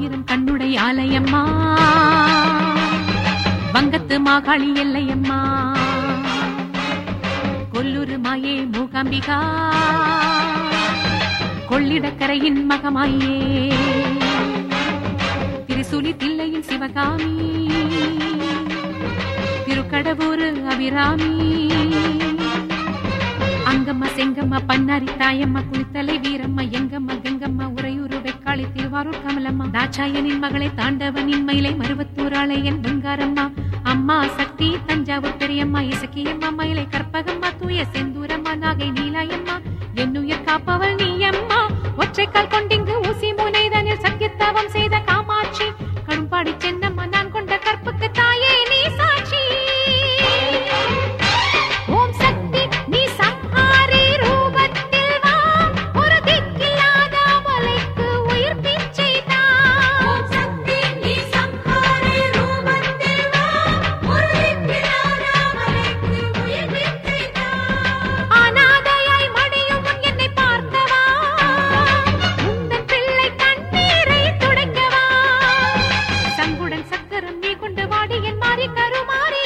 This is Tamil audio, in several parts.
ஆயிரம் கண்ணுடைய ஆலயம்மா வங்கத்து மாகாளி எல்லையம்மா கொல்லூரு மாயே மூகாம்பிகா கொள்ளிடக்கரையின் மகமாயே திருசூலி தில்லையின் சிவகாமி திருக்கடவூரு அபிராமி அங்கம்மா செங்கம்மா பன்னாரி தாயம்மா குளித்தலை வீரம்மா எங்கம்மா கங்கம்மா உறையூரு வெக்காளி திருவாரூர் கமலம்மா தாட்சாயனின் மகளை தாண்டவனின் மயிலை மருவத்தூர் ஆலயன் வெங்காரம்மா அம்மா சக்தி தஞ்சாவூர் பெரியம்மா இசக்கியம்மா மயிலை கற்பகம்மா தூய செந்தூரம்மா நாகை நீலாயம்மா என்னுயிர் காப்பவள் நீயம்மா ஒற்றைக்கால் கொண்டிங்கு ஊசி முனைதனில் சத்தியத்தாவம் செய்த காமாட்சி கரும்பாடி சென்னம்மா நான் கொண்ட கற்புக்கு தாயே நீ சாட்சி ஓம் சக்தி நீ சம்ஹாரி ரூபத்தில் வா ஒரு திக்கில்லாத மலைக்கு உயிர் பிச்சை தா ஓம் சக்தி நீ சம்ஹாரி ரூபத்தில் வா ஒரு திக்கில்லாத மலைக்கு உயிர் பிச்சை தா அனாதையாய் மடியும் முன் என்னை பார்த்தவா உந்தன் பிள்ளை கண்ணீரை துடைக்கவா சங்குடன் சக்கரம் நீ கொண்டு வாடி என் மாறி கருமாறியே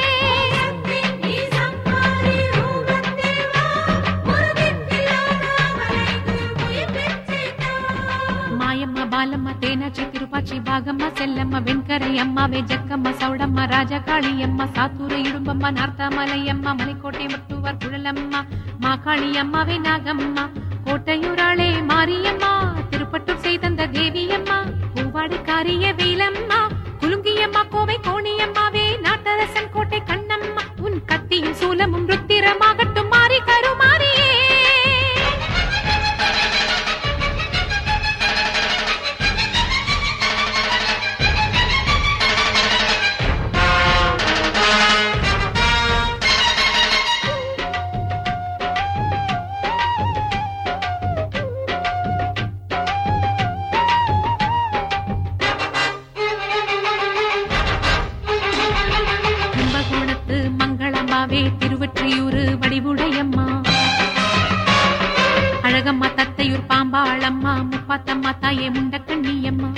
மாயம்மா பாலம்மா தேனாச்சி திருப்பாச்சி பாகம்மா செல்லம்மா வெண்கரை அம்மாவே ஜக்கம்மா சௌடம்மா ராஜகாளியம்மா சாத்தூர இடும்பம்மா நார்த்தாமலையம்மா மலைக்கோட்டை முத்துவர் குழலம்மா மாகாளி அம்மாவே நாகம்மா கோட்டையூராளே மாரியம்மா திருப்பட்டூர் செய்தந்த தேவியம்மா பூவாடி காரிய வேலம்மா குலுங்கியம்மா கோவை கோணியம்மாவே நாட்டரசன் கோட்டை கண்ணம்மா உன் கத்தியும் சூலமும் ருத்திரமாகட்டும் மாறி கருமாறியே கும்பகோணத்து மங்களம்மாவே திருவற்றியூரு வடிவுடையம்மா அழகம்மா தத்தையூர் பாம்பாளம்மா முப்பாத்தம்மா தாயே முண்டக்கண்ணியம்மா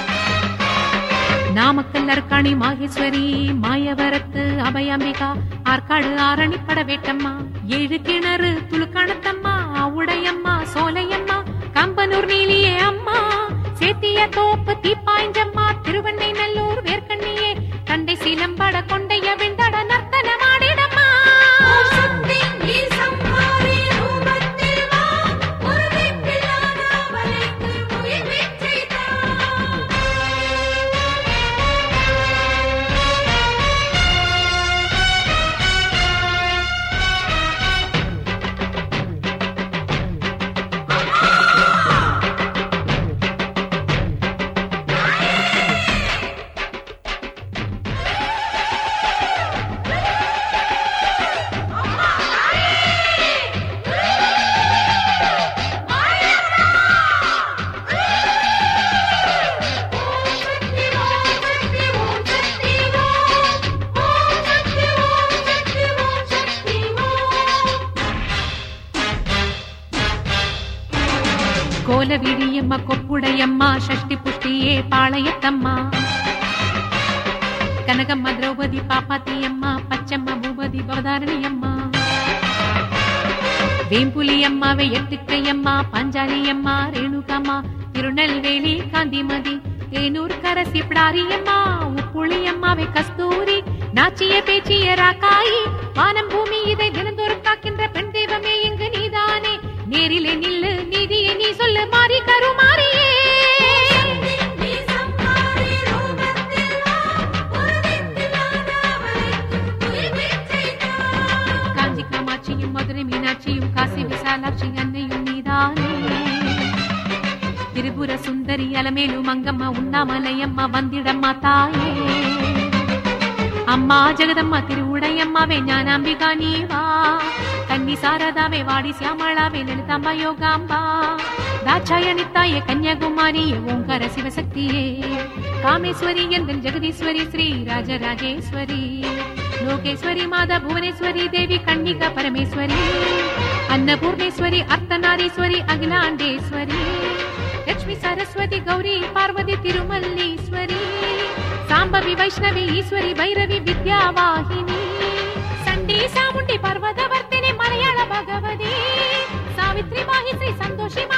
நாமக்கல் அர்க்காணி மாகேஸ்வரி மாயவரத்து அபயாம்பிகா ஆற்காடு ஆரணி படவேட்டம்மா ஏழு கிணறு துலுக்கணத்தம்மா உடையம்மா சோலையம்மா கம்பனூர் நீலியே அம்மா சேத்திய தோப்பு தீப்பாய்ஞ்சம்மா திருவண்ணை நல்லூர் வேர்க்கண்ணியே கண்டை சீலம்பட கொண்டைய விண்டட நர்த்தனமாடிடம்மா கோலவிழியம்மா கொப்புடையம்மா ஷஷ்டி புஷ்டியே பாளையத்தம்மா கனகம்மா திரௌபதி பாப்பாத்தியம்மா பச்சம்மா பூபதி பவதாரணியம்மா வேம்புலி அம்மாவை எட்டுக்கையம்மா பஞ்சாலியம்மா ரேணுகம்மா திருநெல்வேலி காந்திமதி தேனூர் கரசி பிடாரியம்மா உப்புளியம்மாவை கஸ்தூரி நாச்சிய பேச்சிய ராக்காயி வானம் பூமி இதை தினந்தோறும் காக்கின்ற பெண் தெய்வமே இங்கு நீதானே நேரிலே நில்லு நீதியை நீ சொல்லு மாறி கருமாறியே காஞ்சி காமாட்சியும் மதுரை மீனாட்சியும் காசி விசாலாட்சி அன்னையும் நீதானே திரிபுர சுந்தரி அலமேலு மங்கம்மா உண்ணாமலையம்மா வந்திடம்மா தாயே அம்மா ஜெகதம்மா திருவுடையம்மாவே ஞானாம்பிகா நீ வா கன்னி சாரதாவே வாடி சியாமளாவே லலிதாம்பா யோகாம்பா தாட்சாயணி தாயே கன்னியாகுமாரியே ஓங்கார சிவசக்தியே காமேஸ்வரி எந்தன் ஜெகதீஸ்வரி ஸ்ரீ ராஜராஜேஸ்வரி லோகேஸ்வரி மாதா புவனேஸ்வரி தேவி கன்னிகா பரமேஸ்வரி அன்னபூர்ணேஸ்வரி அர்த்தநாரீஸ்வரி அகிலாண்டேஸ்வரி லட்சுமி சரஸ்வதி கௌரி பார்வதி திருமல்லீஸ்வரி சாம்பவி வைஷ்ணவி ஈஸ்வரி பைரவி வித்யாவாகினி சண்டி சாமுண்டி பர்வதவர்த்தினி மலையாள பகவதி சாவித்ரி மாஹி ஸ்ரீ சந்தோஷி